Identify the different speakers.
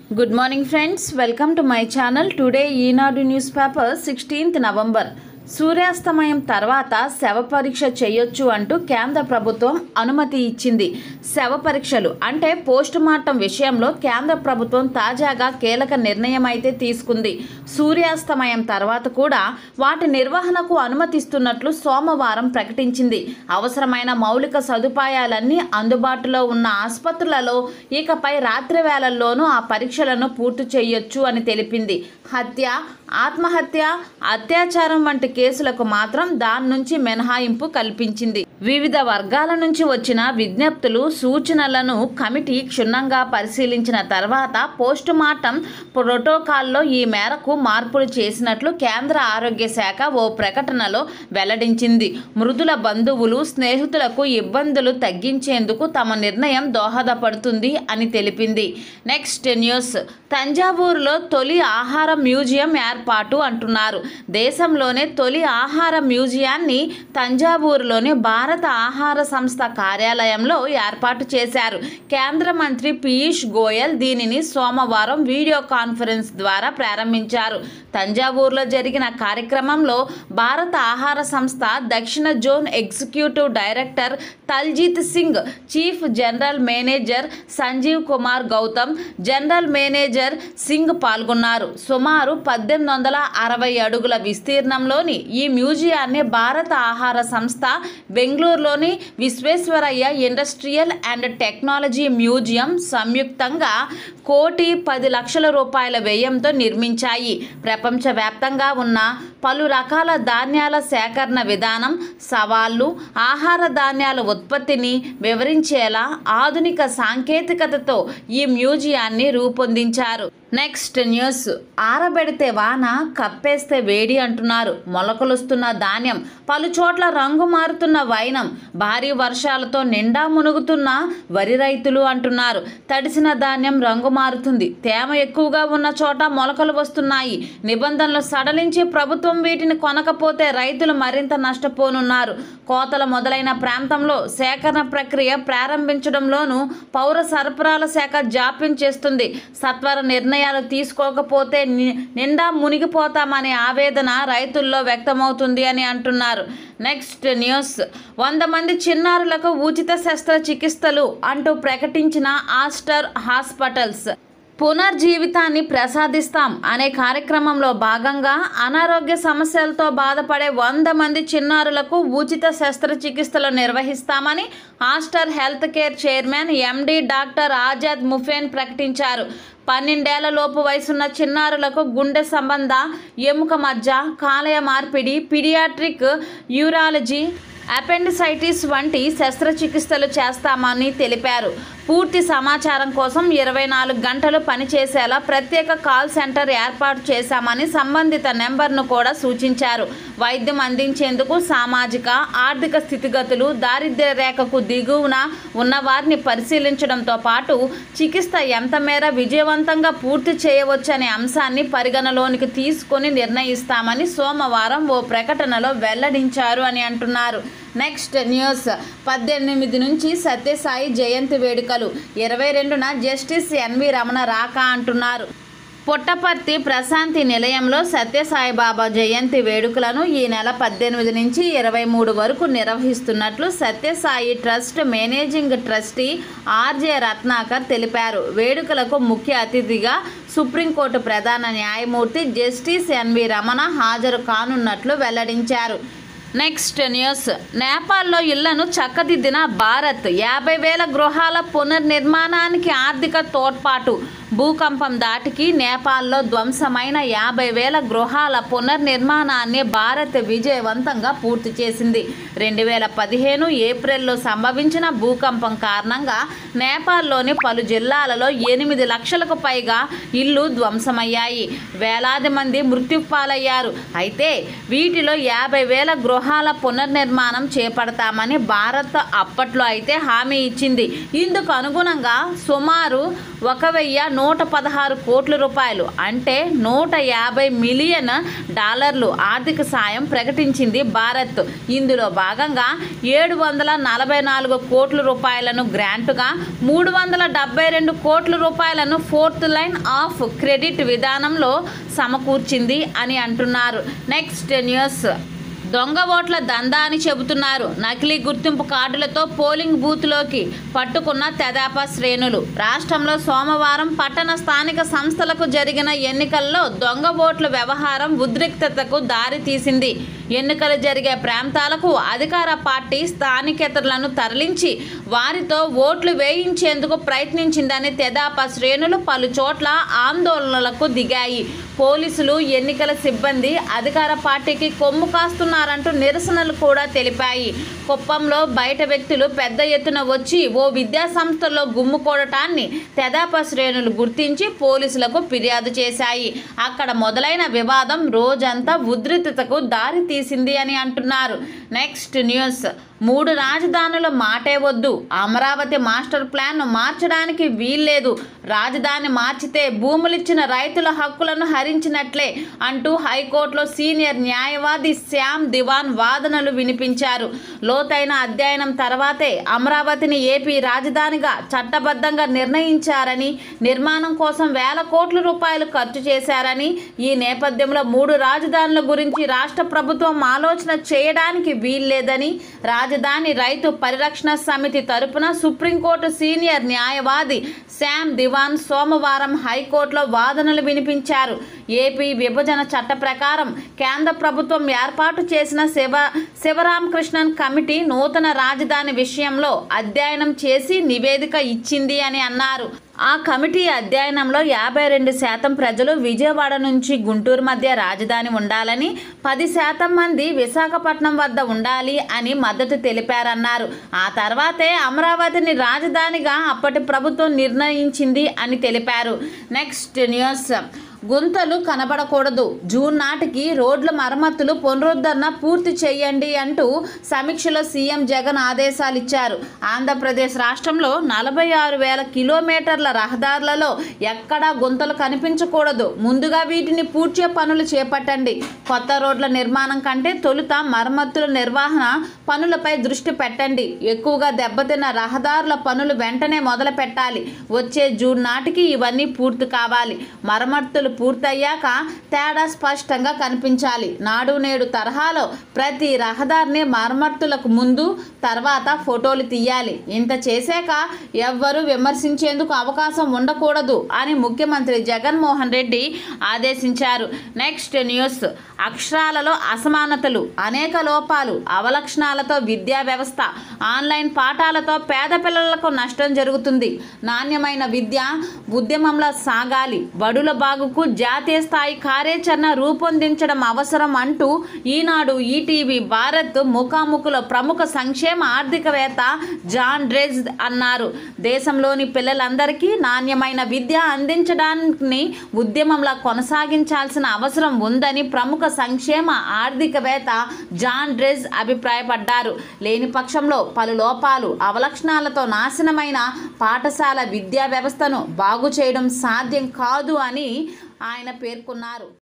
Speaker 1: good morning friends welcome to my channel today Eenadu news paper sixteenth November సూర్యాస్తమయం తర్వాత శవ పరీక్ష చేయొచ్చు అంటూ కేంద్ర ప్రభుత్వం అనుమతి ఇచ్చింది శవ పరీక్షలు అంటే పోస్ట్ మార్టం విషయంలో కేంద్ర ప్రభుత్వం తాజాగా కీలక నిర్ణయం అయితే తీసుకుంది సూర్యాస్తమయం తర్వాత కూడా వాటి నిర్వహణకు అనుమతిస్తున్నట్లు సోమవారం ప్రకటించింది అవసరమైన మౌలిక సదుపాయాలన్నీ అందుబాటులో ఉన్న ఆసుపత్రులలో ఇకపై రాత్రి వేళల్లోనూ ఆ పరీక్షలను పూర్తి చేయొచ్చు అని తెలిపింది హత్య ఆత్మహత్య అత్యాచారం వంటి కేసులకు మాత్రం దాని నుంచి మినహాయింపు కల్పించింది వివిధ వర్గాల నుంచి వచ్చిన విజ్ఞప్తులు సూచనలను కమిటీ క్షుణ్ణంగా పరిశీలించిన తర్వాత పోస్ట్ మార్టం ప్రోటోకాల్లో ఈ మేరకు మార్పులు చేసినట్లు కేంద్ర ఆరోగ్య శాఖ ఓ ప్రకటనలో వెల్లడించింది మృదుల బంధువులు స్నేహితులకు ఇబ్బందులు తగ్గించేందుకు తమ నిర్ణయం దోహదపడుతుంది అని తెలిపింది నెక్స్ట్ న్యూస్ తంజావూరులో తొలి ఆహార మ్యూజియం ఏర్పాటు అంటున్నారు దేశంలోనే తొలి ఆహార మ్యూజియాన్ని తంజావూరులోని భారత ఆహార సంస్థ కార్యాలయంలో ఏర్పాటు చేశారు కేంద్ర మంత్రి పీయూష్ గోయల్ దీనిని సోమవారం వీడియో కాన్ఫరెన్స్ ద్వారా ప్రారంభించారు తంజావూరులో జరిగిన కార్యక్రమంలో భారత ఆహార సంస్థ దక్షిణ zone executive director Taljeet Singh chief general manager Sanjeev Kumar Gautam general manager Singh పాల్గొన్నారు సుమారు పద్దెనిమిది వందల అరవై అడుగుల విస్తీర్ణంలోని ఈ మ్యూజియాన్ని భారత ఆహార సంస్థ బెంగళూరులోని Visvesvaraya industrial and technology museum సంయుక్తంగా కోటి పది లక్షల రూపాయల వ్యయంతో నిర్మించాయి ప్రపంచవ్యాప్తంగా ఉన్న పలు రకాల ధాన్యాల సేకరణ విధానం సవాళ్లు ఆహార ధాన్యాల ఉత్పత్తిని వివరించేలా ఆధునిక సాంకేతికతతో ఈ మ్యూజియాన్ని రూపొందించారు నెక్స్ట్ న్యూస్ ఆరబెడితే వాన కప్పేస్తే వేడి అంటున్నారు మొలకలొస్తున్న ధాన్యం పలు చోట్ల రంగు మారుతున్న వైనం భారీ వర్షాలతో నిండా మునుగుతున్న వరి రైతులు అంటున్నారు తడిసిన ధాన్యం రంగు మారుతుంది తేమ ఎక్కువగా ఉన్న చోట మొలకలు వస్తున్నాయి నిబంధనలు సడలించి ప్రభుత్వం వీటిని కొనకపోతే రైతులు మరింత నష్టపోనున్నారు కోతలు మొదలైన ప్రాంతంలో సేకరణ ప్రక్రియ ప్రారంభించడంలోనూ పౌర సరఫరాల శాఖ జాప్యం చేస్తుంది సత్వర నిర్ణయాలు తీసుకోకపోతే ని- నిండా మునిగిపోతామనే ఆవేదన రైతుల్లో వ్యక్తమవుతుంది అని అంటున్నారు నెక్స్ట్ న్యూస్ వంద మంది చిన్నారులకు ఉచిత శస్త్రచికిత్సలు అంటూ ప్రకటించిన ఆస్టర్ హాస్పిటల్స్ పునర్జీవితాన్ని ప్రసాదిస్తాం అనే కార్యక్రమంలో భాగంగా అనారోగ్య సమస్యలతో బాధపడే వంద మంది చిన్నారులకు ఉచిత శస్త్రచికిత్సలు నిర్వహిస్తామని Aster health care chairman MD doctor Azad Moopen ప్రకటించారు పన్నెండేళ్ల లోపు వయసున్న చిన్నారులకు గుండె సంబంధ ఎముక మజ్జ కాలేయ మార్పిడి పిడియాట్రిక్ యూరాలజీ అపెండిసైటిస్ వంటి శస్త్రచికిత్సలు చేస్తామని తెలిపారు పూర్తి సమాచారం కోసం ఇరవై నాలుగు గంటలు పనిచేసేలా ప్రత్యేక కాల్ సెంటర్ ఏర్పాటు చేశామని సంబంధిత నెంబర్ను కూడా సూచించారు వైద్యం అందించేందుకు సామాజిక ఆర్థిక స్థితిగతులు దారిద్ర్య రేఖకు దిగువన ఉన్న వారిని పరిశీలించడంతో పాటు చికిత్స ఎంత మేర విజయవంతంగా పూర్తి చేయవచ్చనే అంశాన్ని పరిగణలోనికి తీసుకొని నిర్ణయిస్తామని సోమవారం ఓ ప్రకటనలో వెల్లడించారు అని అంటున్నారు నెక్స్ట్ న్యూస్ పద్దెనిమిది నుంచి సత్యసాయి జయంతి వేడుకలు ఇరవై రెండున జస్టిస్ ఎన్వి రమణ రాక అంటున్నారు పుట్టపర్తి ప్రశాంతి నిలయంలో సత్యసాయిబాబా జయంతి వేడుకలను ఈ నెల పద్దెనిమిది నుంచి ఇరవై మూడు వరకు నిర్వహిస్తున్నట్లు Sathyasai trust managing trustee RJ Ratnakar తెలిపారు వేడుకలకు ముఖ్య అతిథిగా సుప్రీంకోర్టు ప్రధాన న్యాయమూర్తి జస్టిస్ ఎన్వి రమణ హాజరు కానున్నట్లు వెల్లడించారు నెక్స్ట్ న్యూస్ నేపాల్లో ఇళ్లను చక్కదిద్దిన భారత్ యాభై వేల గృహాల పునర్నిర్మాణానికి ఆర్థిక తోడ్పాటు భూకంపం దాటికి నేపాల్లో ధ్వంసమైన యాభై వేల గృహాల పునర్నిర్మాణాన్ని భారత్ విజయవంతంగా పూర్తి చేసింది రెండు వేల పదిహేను ఏప్రిల్లో సంభవించిన భూకంపం కారణంగా నేపాల్లోని పలు జిల్లాలలో ఎనిమిది లక్షలకు పైగా ఇల్లు ధ్వంసమయ్యాయి వేలాది మంది మృత్యు పాలయ్యారు అయితే వీటిలో యాభై వేల గృహ గృహాల పునర్నిర్మాణం చేపడతామని భారత్ అప్పట్లో అయితే హామీ ఇచ్చింది ఇందుకు అనుగుణంగా సుమారు ఒక వెయ్యి నూట పదహారు కోట్ల రూపాయలు అంటే నూట యాభై మిలియన్ డాలర్లు ఆర్థిక సాయం ప్రకటించింది భారత్ ఇందులో భాగంగా ఏడు వందల నలభై నాలుగు కోట్ల రూపాయలను గ్రాంటుగా మూడు వందల డెబ్బై రెండు కోట్ల రూపాయలను ఫోర్త్ లైన్ ఆఫ్ క్రెడిట్ విధానంలో సమకూర్చింది అని అంటున్నారు నెక్స్ట్ న్యూస్ దొంగ ఓట్ల దందా అని చెబుతున్నారు నకిలీ గుర్తింపు కార్డులతో పోలింగ్ బూత్లోకి పట్టుకున్న తెదాప శ్రేణులు రాష్ట్రంలో సోమవారం పట్టణ స్థానిక సంస్థలకు జరిగిన ఎన్నికల్లో దొంగ ఓట్ల వ్యవహారం ఉద్రిక్తతకు దారి తీసింది ఎన్నికలు జరిగే ప్రాంతాలకు అధికార పార్టీ స్థానికేతరులను తరలించి వారితో ఓట్లు వేయించేందుకు ప్రయత్నించిందని తెదాప శ్రేణులు పలు చోట్ల ఆందోళనలకు దిగాయి పోలీసులు ఎన్నికల సిబ్బంది అధికార పార్టీకి కొమ్ము కాస్తున్నారంటూ నిరసనలు కూడా తెలిపాయి కుప్పంలో బయట వ్యక్తులు పెద్ద ఎత్తున వచ్చి ఓ విద్యా సంస్థల్లో గుమ్ముకోవటాన్ని తెదాప శ్రేణులు గుర్తించి పోలీసులకు ఫిర్యాదు చేశాయి అక్కడ మొదలైన వివాదం రోజంతా ఉద్రిక్తతకు దారి తీసింది అని అంటున్నారు నెక్స్ట్ న్యూస్ మూడు రాజధానుల మాటే వద్దు అమరావతి మాస్టర్ ప్లాన్ మార్చడానికి వీల్లేదు రాజధాని మార్చితే భూములిచ్చిన రైతుల హక్కులను హరించినట్లే అంటూ హైకోర్టులో సీనియర్ న్యాయవాది శ్యామ్ దివాన్ వాదనలు వినిపించారు లోతైన అధ్యయనం తర్వాతే అమరావతిని ఏపీ రాజధానిగా చట్టబద్ధంగా నిర్ణయించారని నిర్మాణం కోసం వేల కోట్ల రూపాయలు ఖర్చు చేశారని ఈ నేపథ్యంలో మూడు రాజధానుల గురించి రాష్ట్ర ప్రభుత్వం ఆలోచన చేయడానికి వీల్లేదని రాజధాని రైతు పరిరక్షణ సమితి తరపున సుప్రీంకోర్టు సీనియర్ న్యాయవాది శామ్ దివాన్ సోమవారం హైకోర్టులో వాదనలు వినిపించారు ఏపీ విభజన చట్ట ప్రకారం కేంద్ర ప్రభుత్వం ఏర్పాటు చేసిన శివ శివరామకృష్ణన్ కమిటీ నూతన రాజధాని విషయంలో అధ్యయనం చేసి నివేదిక ఇచ్చింది అని అన్నారు ఆ కమిటీ అధ్యయనంలో యాభై రెండు శాతం ప్రజలు విజయవాడ నుంచి గుంటూరు మధ్య రాజధాని ఉండాలని పది శాతం మంది విశాఖపట్నం వద్ద ఉండాలి అని మద్దతు తెలిపారన్నారు ఆ తర్వాతే అమరావతిని రాజధానిగా అప్పటి ప్రభుత్వం నిర్ణయించింది అని తెలిపారు నెక్స్ట్ న్యూస్ గుంతలు కనబడకూడదు జూన్ నాటికి రోడ్ల మరమ్మతులు పునరుద్ధరణ పూర్తి చేయండి అంటూ సమీక్షలో సీఎం జగన్ ఆదేశాలు ఇచ్చారు ఆంధ్రప్రదేశ్ రాష్ట్రంలో నలభై ఆరు వేల కిలోమీటర్ల రహదారులలో ఎక్కడా గుంతలు కనిపించకూడదు ముందుగా వీటిని పూడ్చే పనులు చేపట్టండి కొత్త రోడ్ల నిర్మాణం కంటే తొలుత మరమ్మతుల నిర్వహణ పనులపై దృష్టి పెట్టండి ఎక్కువగా దెబ్బతిన్న రహదారుల పనులు వెంటనే మొదలు పెట్టాలి వచ్చే జూన్ నాటికి ఇవన్నీ పూర్తి కావాలి మరమ్మతులు పూర్తయ్యాక తేడా స్పష్టంగా కనిపించాలి నాడు నేడు తరహాలో ప్రతి రహదారిని మరమ్మతులకు ముందు తర్వాత ఫోటోలు తీయాలి ఇంత చేశాక ఎవ్వరూ విమర్శించేందుకు అవకాశం ఉండకూడదు అని ముఖ్యమంత్రి జగన్మోహన్ రెడ్డి ఆదేశించారు నెక్స్ట్ న్యూస్ అక్షరాలలో అసమానతలు అనేక లోపాలు అవలక్షణాలతో విద్యా వ్యవస్థ ఆన్లైన్ పాఠాలతో పేద పిల్లలకు నష్టం జరుగుతుంది నాణ్యమైన విద్య ఉద్యమంలో సాగాలి బడుల బాగుకు జాతీయ స్థాయి కార్యాచరణ రూపొందించడం అవసరం అంటూ ఈనాడు ఈటీవీ భారత్ ముఖాముఖుల ప్రముఖ సంక్షేమ ఆర్థికవేత్త జాన్ డ్రెజ్ అన్నారు దేశంలోని పిల్లలందరికీ నాణ్యమైన విద్య అందించడాన్ని ఉద్యమంలో కొనసాగించాల్సిన అవసరం ఉందని ప్రముఖ సంక్షేమ ఆర్థికవేత్త జాన్ డ్రెజ్ అభిప్రాయపడ్డారు లేని పక్షంలో పలు లోపాలు అవలక్షణాలతో నాశనమైన పాఠశాల విద్యా వ్యవస్థను బాగు చేయడం సాధ్యం కాదు అని ఆయన పేర్కొన్నారు